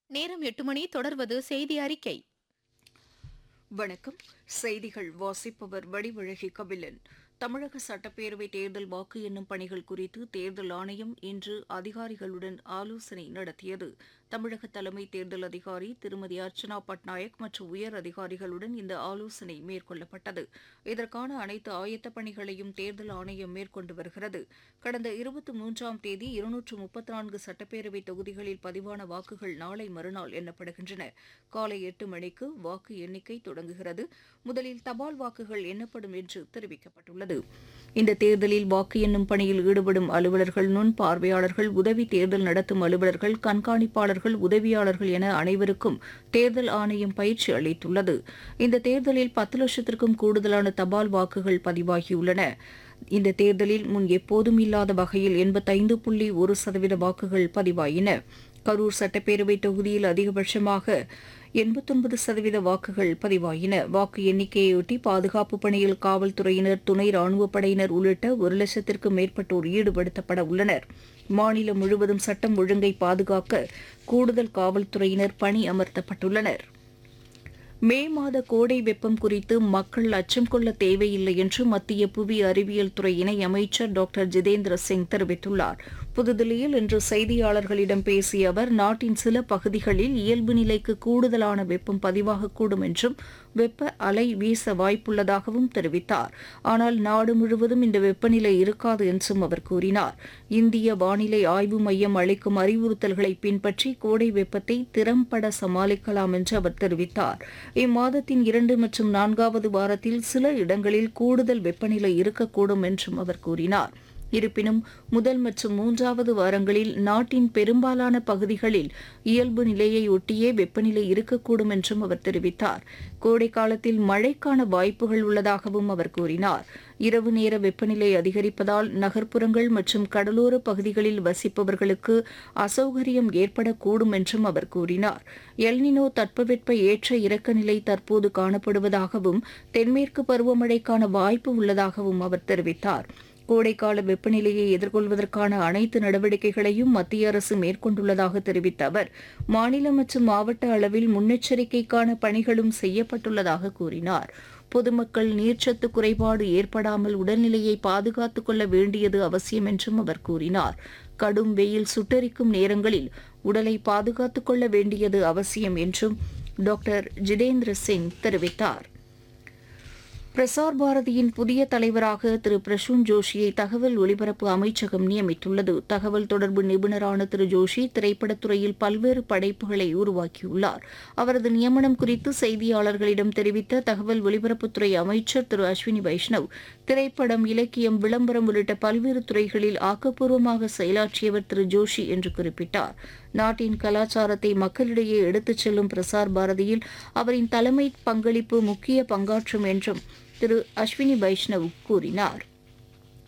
நேரம் எட்டு மணி தொடர்வது செய்தி அறிக்கை வணக்கம் செய்திகள் வாசிப்பவர் வடிவழகி கபிலன் தமிழக சட்டப்பேரவை தேர்தல் வாக்கு எண்ணும் பணிகள் குறித்து தேர்தல் ஆணையம் இன்று அதிகாரிகளுடன் ஆலோசனை நடத்தியது தமிழக தலைமை தேர்தல் அதிகாரி திருமதி அர்ச்சனா பட்நாயக் மற்றும் உயர் அதிகாரிகளுடன் இந்த ஆலோசனை மேற்கொள்ளப்பட்டது இதற்கான அனைத்து ஆயத்த பணிகளையும் தேர்தல் ஆணையம் மேற்கொண்டு வருகிறது கடந்த இருபத்தி மூன்றாம் தேதி இருநூற்று முப்பத்தி நான்கு சட்டப்பேரவை தொகுதிகளில் பதிவான வாக்குகள் நாளை மறுநாள் எண்ணப்படுகின்றன காலை எட்டு மணிக்கு வாக்கு எண்ணிக்கை தொடங்குகிறது முதலில் தபால் வாக்குகள் எண்ணப்படும் என்று தெரிவிக்கப்பட்டுள்ளது இந்த தேர்தலில் வாக்கு எண்ணும் பணியில் ஈடுபடும் அலுவலர்கள் நுண் பார்வையாளர்கள் உதவி தேர்தல் நடத்தும் அலுவலர்கள் கண்காணிப்பாளர்கள் உதவியாளர்கள் என அனைவருக்கும் தேர்தல் ஆணையம் பயிற்சி அளித்துள்ளது இந்த தேர்தலில் பத்து லட்சத்திற்கும் கூடுதலான தபால் வாக்குகள் பதிவாகியுள்ளன இந்த தேர்தலில் முன் எப்போதும் இல்லாத வகையில் எண்பத்தைந்து புள்ளி ஒரு சதவீத வாக்குகள் பதிவாயின கரூர் சட்டப்பேரவை தொகுதியில் அதிகபட்சமாக எண்பத்தொன்பது சதவீத வாக்குகள் பதிவாயின வாக்கு எண்ணிக்கையொட்டி பாதுகாப்பு பணியில் காவல்துறையினர் துணை ராணுவப் படையினர் உள்ளிட்ட ஒரு லட்சத்திற்கும் மேற்பட்டோர் ஈடுபடுத்தப்பட உள்ளனர் மாநிலம் முழுவதும் சட்டம் ஒழுங்கை பாதுகாக்க கூடுதல் காவல்துறையினர் பணி அமர்த்தப்பட்டுள்ளனர் மே மாத கோடை வெப்பம் குறித்து மக்கள் அச்சம் கொள்ள தேவையில்லை என்று மத்திய புவி அறிவியல் துறை இணையமைச்சர் டாக்டர் ஜிதேந்திர சிங் தெரிவித்துள்ளார் புதுதில்லியில் இன்று செய்தியாளர்களிடம் பேசிய அவர் நாட்டின் சில பகுதிகளில் இயல்பு நிலைக்கு கூடுதலான வெப்பம் பதிவாகக்கூடும் என்றும் வெப்ப அலை வீச வாய்ப்புள்ளதாகவும் தெரிவித்தார் ஆனால் நாடு முழுவதும் இந்த வெப்பநிலை இருக்காது என்றும் அவர் கூறினார் இந்திய வானிலை ஆய்வு மையம் அளிக்கும் அறிவுறுத்தல்களை பின்பற்றி கோடை வெப்பத்தை திறம்பட சமாளிக்கலாம் என்று அவர் தெரிவித்தார் இம்மாதத்தின் இரண்டு மற்றும் நான்காவது வாரத்தில் சில இடங்களில் கூடுதல் வெப்பநிலை இருக்கக்கூடும் என்றும் அவர் கூறினார் இருப்பினும் முதல் மற்றும் மூன்றாவது வாரங்களில் நாட்டின் பெரும்பாலான பகுதிகளில் இயல்பு நிலையை ஒட்டியே வெப்பநிலை இருக்கக்கூடும் என்றும் அவர் தெரிவித்தார் கோடை காலத்தில் மழைக்கான வாய்ப்புகள் உள்ளதாகவும் அவர் கூறினார் இரவு நேர வெப்பநிலை அதிகரிப்பதால் நகர்ப்புறங்கள் மற்றும் கடலோர பகுதிகளில் வசிப்பவர்களுக்கு அசௌகரியம் ஏற்படக்கூடும் என்றும் அவர் கூறினார் எல்னினோ தட்பவெட்ப ஏற்ற இறக்க நிலை தற்போது காணப்படுவதாகவும் தென்மேற்கு பருவமழைக்கான வாய்ப்பு உள்ளதாகவும் அவர் தெரிவித்தார் கோடைக்கால வெப்பநிலையை எதிர்கொள்வதற்கான அனைத்து நடவடிக்கைகளையும் மத்திய அரசு மேற்கொண்டுள்ளதாக தெரிவித்த அவர் மாநில மற்றும் மாவட்ட அளவில் முன்னெச்சரிக்கைக்கான பணிகளும் செய்யப்பட்டுள்ளதாக கூறினார் பொதுமக்கள் நீர்ச்சத்து குறைபாடு ஏற்படாமல் உடல்நிலையை பாதுகாத்துக் கொள்ள வேண்டியது அவசியம் என்றும் அவர் கூறினார் கடும் வெயில் சுட்டரிக்கும் நேரங்களில் உடலை பாதுகாத்துக் கொள்ள வேண்டியது அவசியம் என்றும் டாக்டர் ஜிதேந்திர சிங் தெரிவித்தார் பிரசார் பாரதியின் புதிய தலைவராக திரு பிரசூன் ஜோஷியை தகவல் ஒலிபரப்பு அமைச்சகம் நியமித்துள்ளது தகவல் தொடர்பு நிபுணரான திரு ஜோஷி திரைப்படத்துறையில் பல்வேறு படைப்புகளை உருவாக்கியுள்ளார் அவரது நியமனம் குறித்து செய்தியாளர்களிடம் தெரிவித்த தகவல் ஒலிபரப்புத்துறை அமைச்சர் திரு அஸ்வினி வைஷ்ணவ் திரைப்படம் இலக்கியம் விளம்பரம் உள்ளிட்ட பல்வேறு துறைகளில் ஆக்கப்பூர்வமாக செயலாற்றியவர் திரு ஜோஷி என்று குறிப்பிட்டார் நாட்டின் கலாச்சாரத்தை மக்களிடையே எடுத்துச் செல்லும் பிரசார் பாரதியில் அவரின் தலைமை பங்களிப்பு முக்கிய பங்காற்றும் என்றும் திரு அஸ்வினி வைஷ்ணவ் கூறினார்